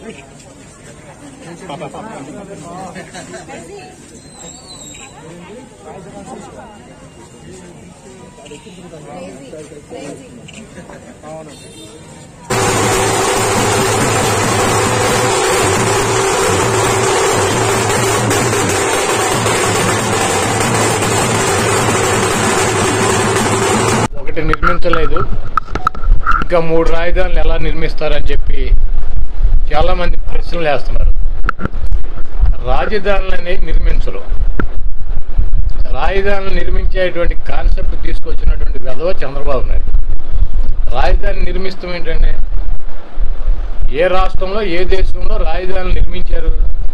ఒకటి నిర్మించలేదు ఇంకా మూడు రాజధానులు ఎలా నిర్మిస్తారని చెప్పి చాలా మంది ప్రశ్నలు వేస్తున్నారు రాజధానులని నిర్మించరు రాజధానులు నిర్మించేటువంటి కాన్సెప్ట్ తీసుకొచ్చినటువంటి వెధవ చంద్రబాబు నాయుడు రాజధాని నిర్మిస్తాం ఏంటంటే ఏ రాష్ట్రంలో ఏ దేశంలో రాజధానులు నిర్మించారు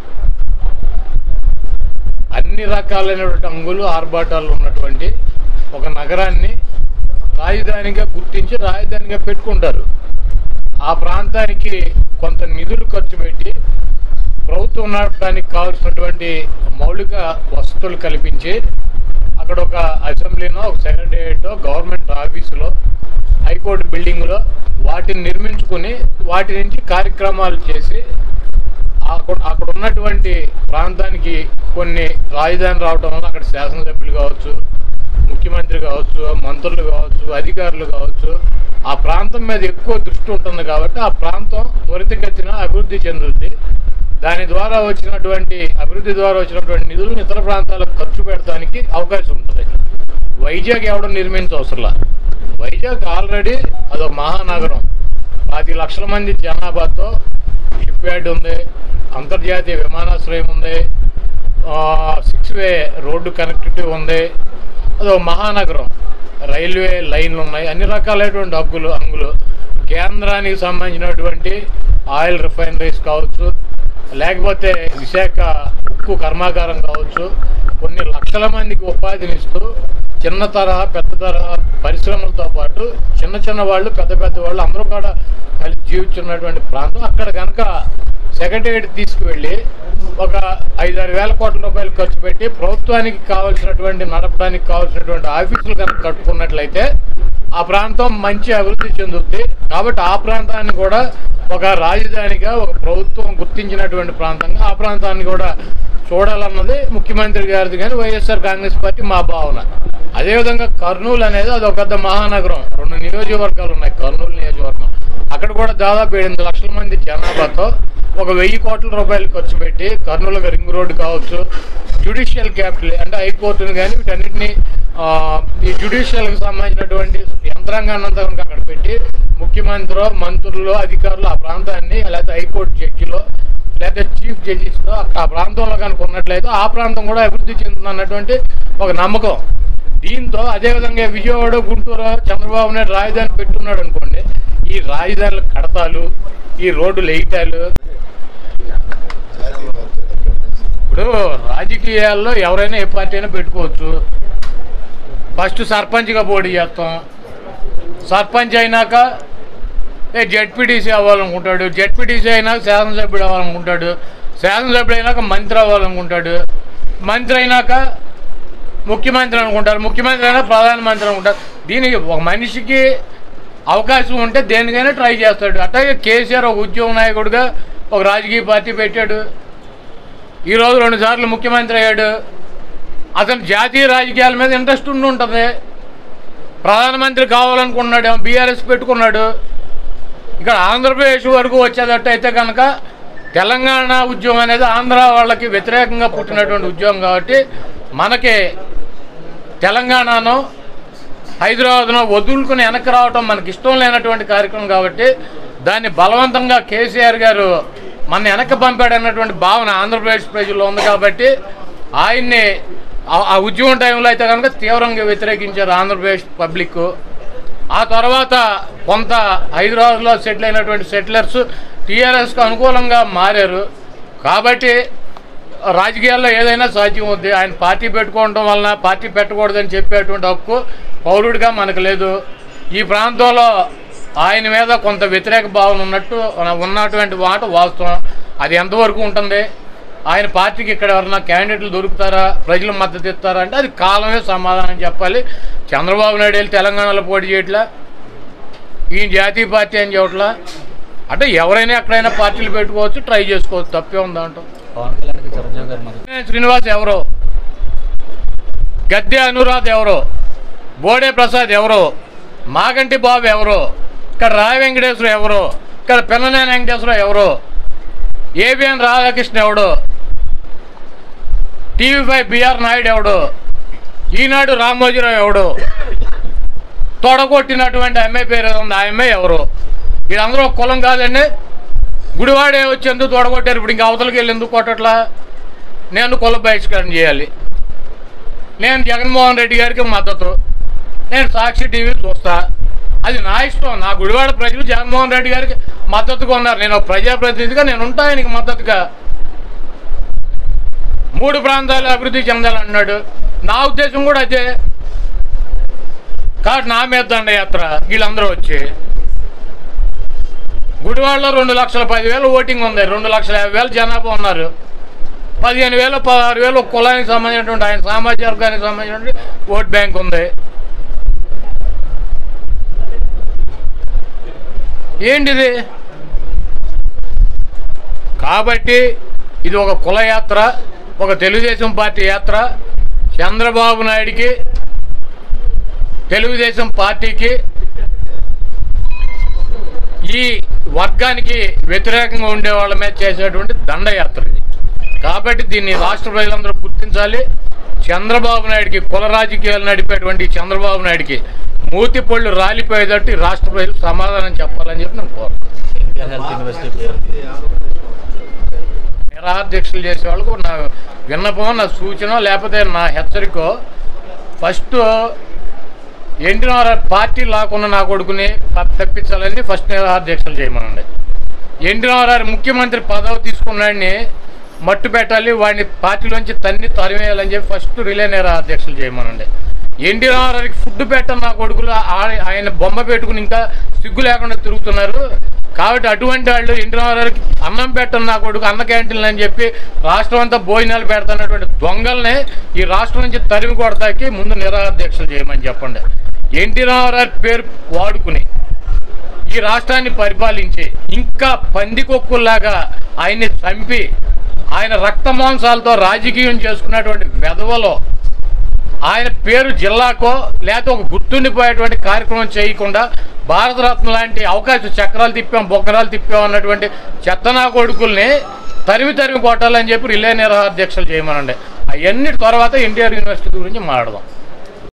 అన్ని రకాలైనటువంటి అంగులు ఆర్భాటాలు ఉన్నటువంటి ఒక నగరాన్ని రాజధానిగా గుర్తించి రాజధానిగా పెట్టుకుంటారు ఆ ప్రాంతానికి కొంత నిధులు ఖర్చు పెట్టి ప్రభుత్వం నడపడానికి కావాల్సినటువంటి మౌలిక వసతులు కల్పించి అక్కడ ఒక అసెంబ్లీనో ఒక సెక్రటేరియట్ గవర్నమెంట్ ఆఫీసులో హైకోర్టు బిల్డింగ్లో వాటిని నిర్మించుకుని వాటి నుంచి కార్యక్రమాలు చేసి అక్కడ అక్కడ ఉన్నటువంటి ప్రాంతానికి కొన్ని రాజధాని రావడం వల్ల అక్కడ శాసనసభ్యులు కావచ్చు ముఖ్యమంత్రి కావచ్చు మంత్రులు కావచ్చు అధికారులు కావచ్చు ఆ ప్రాంతం మీద ఎక్కువ దృష్టి ఉంటుంది కాబట్టి ఆ ప్రాంతం త్వరితగతిన అభివృద్ధి చెందుతుంది దాని ద్వారా వచ్చినటువంటి అభివృద్ధి ద్వారా వచ్చినటువంటి నిధులను ఇతర ప్రాంతాలకు ఖర్చు పెట్టడానికి అవకాశం ఉంటుంది వైజాగ్ ఎవడం నిర్మించవసరంలా వైజాగ్ ఆల్రెడీ అదొక మహానగరం పది లక్షల మంది జనాభాతో షిప్ యార్డ్ ఉంది అంతర్జాతీయ విమానాశ్రయం ఉంది సిక్స్ వే రోడ్డు కనెక్టివిటీ ఉంది అదొక మహానగరం రైల్వే లైన్లు ఉన్నాయి అన్ని రకాలైనటువంటి హక్కులు అంగులు కేంద్రానికి సంబంధించినటువంటి ఆయిల్ రిఫైనరీస్ కావచ్చు లేకపోతే విశాఖ ఉక్కు కర్మాగారం కావచ్చు కొన్ని లక్షల మందికి ఉపాధినిస్తూ చిన్న తరహా పెద్ద తరహా పరిశ్రమలతో పాటు చిన్న చిన్న వాళ్ళు పెద్ద పెద్ద వాళ్ళు అందరూ కూడా కలిసి జీవిస్తున్నటువంటి ప్రాంతం అక్కడ కనుక సెక్రటేరియట్ తీసుకువెళ్ళి ఒక ఐదారు వేల కోట్ల రూపాయలు ఖర్చు పెట్టి ప్రభుత్వానికి కావాల్సినటువంటి నడపడానికి కావాల్సినటువంటి ఆఫీసులు కనుక కట్టుకున్నట్లయితే ఆ ప్రాంతం మంచి అభివృద్ధి చెందుతుంది కాబట్టి ఆ ప్రాంతాన్ని కూడా ఒక రాజధానిగా ఒక ప్రభుత్వం గుర్తించినటువంటి ప్రాంతంగా ఆ ప్రాంతాన్ని కూడా చూడాలన్నది ముఖ్యమంత్రి గారిది కానీ వైఎస్ఆర్ కాంగ్రెస్ పార్టీ మా భావన అదేవిధంగా కర్నూలు అనేది అది ఒక పెద్ద మహానగరం రెండు నియోజకవర్గాలు ఉన్నాయి కర్నూలు నియోజకవర్గం అక్కడ కూడా దాదాపు ఎనిమిది లక్షల మంది జనాభాతో ఒక వెయ్యి కోట్ల రూపాయలు ఖర్చు పెట్టి కర్నూలుగా రింగ్ రోడ్డు కావచ్చు జ్యుడిషియల్ క్యాపిటల్ అంటే హైకోర్టును కానీ వీటన్నిటిని ఆ, ఈ జ్యుడిషియల్కి సంబంధించినటువంటి యంత్రాంగాన్ని అంతా కనుక అక్కడ పెట్టి ముఖ్యమంత్రి మంత్రులు అధికారులు ఆ ప్రాంతాన్ని లేకపోతే హైకోర్టు జడ్జిలో లేదా చీఫ్ జడ్జిస్తో ఆ ప్రాంతంలో కనుక ఉన్నట్లయితే ఆ ప్రాంతం కూడా అభివృద్ధి చెందుతుంది అన్నటువంటి ఒక నమ్మకం దీంతో అదేవిధంగా విజయవాడ గుంటూరు చంద్రబాబు నాయుడు రాజధాని పెట్టున్నాడు అనుకోండి ఈ రాజధానుల కడతాలు ఈ రోడ్డు లేయటాలు ఇప్పుడు రాజకీయాల్లో ఎవరైనా ఏ పార్టీ అయినా పెట్టుకోవచ్చు ఫస్ట్ సర్పంచ్గా పోటీ చేస్తాం సర్పంచ్ అయినాక ఏ జెడ్పీటీసీ అవ్వాలనుకుంటాడు జెడ్పీటీసీ అయినాక శాసనసభ్యుడు అవ్వాలనుకుంటాడు శాసనసభ్యుడు అయినాక మంత్రి అవ్వాలనుకుంటాడు మంత్రి అయినాక ముఖ్యమంత్రి అనుకుంటారు ముఖ్యమంత్రి అయినా ప్రధానమంత్రి అనుకుంటారు దీనికి ఒక మనిషికి అవకాశం ఉంటే దేనికైనా ట్రై చేస్తాడు అట్లాగే కేసీఆర్ ఒక ఉద్యోగ నాయకుడిగా ఒక రాజకీయ పార్టీ పెట్టాడు ఈరోజు రెండు సార్లు ముఖ్యమంత్రి అయ్యాడు అతను జాతీయ రాజకీయాల మీద ఇంట్రెస్ట్ ఉండి ఉంటుంది ప్రధానమంత్రి కావాలనుకున్నాడు బీఆర్ఎస్ పెట్టుకున్నాడు ఇక్కడ ఆంధ్రప్రదేశ్ వరకు వచ్చేటట్టు అయితే కనుక తెలంగాణ ఉద్యోగం అనేది ఆంధ్ర వాళ్ళకి వ్యతిరేకంగా పుట్టినటువంటి ఉద్యోగం కాబట్టి మనకి తెలంగాణను హైదరాబాద్ను వదులుకుని వెనక్కి రావటం మనకి ఇష్టం లేనటువంటి కార్యక్రమం కాబట్టి దాన్ని బలవంతంగా కేసీఆర్ గారు మన వెనక్కి పంపాడన్నటువంటి భావన ఆంధ్రప్రదేశ్ ప్రజల్లో ఉంది కాబట్టి ఆయన్ని ఆ- ఆ ఉద్యమం టైంలో అయితే కనుక తీవ్రంగా వ్యతిరేకించారు ఆంధ్రప్రదేశ్ పబ్లిక్ ఆ తర్వాత కొంత హైదరాబాద్లో సెటిల్ అయినటువంటి సెటిలర్స్ టీఆర్ఎస్కి అనుకూలంగా మారారు కాబట్టి రాజకీయాల్లో ఏదైనా సాధ్యం అవుద్ది ఆయన పార్టీ పెట్టుకోవడం వలన పార్టీ పెట్టకూడదని చెప్పేటువంటి హక్కు పౌరుడిగా మనకు లేదు ఈ ప్రాంతంలో ఆయన మీద కొంత వ్యతిరేక భావన ఉన్నట్టు ఉన్నటువంటి మాట వాస్తవం అది ఎంతవరకు ఉంటుంది ఆయన పార్టీకి ఇక్కడ ఎవరన్నా క్యాండిడేట్లు దొరుకుతారా ప్రజలు మద్దతు ఇస్తారా అంటే అది కాలమే సమాధానం చెప్పాలి చంద్రబాబు నాయుడు వెళ్ళి తెలంగాణలో పోటీ చేయట్లా ఈయన జాతీయ పార్టీ అని చెప్పట్లా అంటే ఎవరైనా ఎక్కడైనా పార్టీలు పెట్టుకోవచ్చు ట్రై చేసుకోవచ్చు తప్పే ఉందంటాం పవన్ కళ్యాణ్కి చిరంజీవి గారి మద్దతు శ్రీనివాస్ ఎవరో గద్దె అనురాధ్ ఎవరో బోడే ప్రసాద్ ఎవరో మాగంటి బాబు ఎవరో ఇక్కడ రాయ వెంకటేశ్వర ఎవరో ఇక్కడ పిన్ననేని వెంకటేశ్వర ఎవరో ఏబిఎన్ రాధాకృష్ణ ఎవడో టీవీ ఫైవ్ బిఆర్ నాయుడు ఎవడు ఈనాడు రామోజీరావు ఎవడు తొడగొట్టినటువంటి అమ్మాయి పేరు ఏదో ఉంది ఆ అమ్మాయి ఎవరు వీళ్ళందరూ ఒక కులం కాదండి గుడివాడే వచ్చి ఎందుకు తొడగొట్టారు ఇప్పుడు ఇంకా అవతలకి వెళ్ళి ఎందుకు కొట్టట్లా నేను కుల బహిష్కరణ చేయాలి నేను జగన్మోహన్ రెడ్డి గారికి మద్దతు నేను సాక్షి టీవీ చూస్తా అది నా ఇష్టం నా గుడివాడ ప్రజలు జగన్మోహన్ రెడ్డి గారికి మద్దతుగా ఉన్నారు నేను ఒక ప్రజాప్రతినిధిగా నేను ఉంటా ఆయనకి మద్దతుగా మూడు ప్రాంతాలు అభివృద్ధి చెందాలన్నాడు నా ఉద్దేశం కూడా అదే కాబట్టి నా మీద దండయాత్ర వీళ్ళందరూ వచ్చి గుడివాడలో రెండు లక్షల పదివేలు ఓటింగ్ ఉంది రెండు లక్షల యాభై వేలు జనాభా ఉన్నారు పదిహేను వేలు పదహారు వేలు ఒక కులానికి సంబంధించినటువంటి ఆయన సామాజిక వర్గానికి సంబంధించినటువంటి ఓట్ బ్యాంక్ ఉంది ఏంటిది కాబట్టి ఇది ఒక కుల యాత్ర ఒక తెలుగుదేశం పార్టీ యాత్ర చంద్రబాబు నాయుడికి తెలుగుదేశం పార్టీకి ఈ వర్గానికి వ్యతిరేకంగా ఉండే వాళ్ళ మీద చేసేటువంటి దండయాత్ర ఇది కాబట్టి దీన్ని రాష్ట్ర ప్రజలందరూ గుర్తించాలి చంద్రబాబు నాయుడికి కుల రాజకీయాలు నడిపేటువంటి ఈ చంద్రబాబు నాయుడికి మూతి పళ్ళు రాలిపోయేటట్టు ఈ రాష్ట్ర ప్రజలు సమాధానం చెప్పాలని చెప్పి నేను కోరుతున్నాను ఎన్టీఆర్ హెల్త్ యూనివర్సిటీ నిరాధ్యక్షులు చేసే వాళ్ళకు నా విన్నపం నా సూచన లేకపోతే నా హెచ్చరిక ఫస్ట్ ఎన్టీఆర్ పార్టీ లాక్కున్న నా కొడుకుని ప- తప్పించాలని ఫస్ట్ నిరాధ్యక్షులు చేయమనండి ఎన్టీఆర్ ముఖ్యమంత్రి పదవి తీసుకున్నాడిని మట్టు పెట్టాలి వాడిని పార్టీలోంచి తన్ని తరిమేయాలని చెప్పి ఫస్ట్ రిలే నిరాధ్యక్షులు చేయమనండి ఎన్టీఆర్కి ఫుడ్ పెట్టని నా కొడుకులు ఆ- ఆయన బొమ్మ పెట్టుకుని ఇంకా సిగ్గు లేకుండా తిరుగుతున్నారు కాబట్టి అటువంటి వాళ్ళు ఎన్టీఆర్కి అన్నం పెట్టని నా కొడుకు అన్న క్యాంటీన్లు అని చెప్పి రాష్ట్రం అంతా భోజనాలు పెడుతున్నటువంటి దొంగల్ని ఈ రాష్ట్రం నుంచి తరిమి కొడతాకి ముందు నిరాధ్యక్షులు చేయమని చెప్పండి ఎన్టీ రామారావు పేరు వాడుకుని ఈ రాష్ట్రాన్ని పరిపాలించి ఇంకా పందికొక్కుల్లాగా ఆయన్ని చంపి ఆయన రక్త మాంసాలతో రాజకీయం చేసుకున్నటువంటి వెధవలో ఆయన పేరు జిల్లాకో లేకపోతే ఒక గుర్తుండిపోయేటువంటి కార్యక్రమం చేయకుండా భారతరత్న లాంటి అవకాశ చక్రాలు తిప్పాం బొగ్గరాలు తిప్పాం అన్నటువంటి చెత్తనా కొడుకుల్ని తరిమి తరిమి కొట్టాలని చెప్పి రిలే నిరాధ్యక్షులు చేయమనండి అవన్నీ తర్వాత ఎన్టీఆర్ యూనివర్సిటీ గురించి మాట్లాడదాం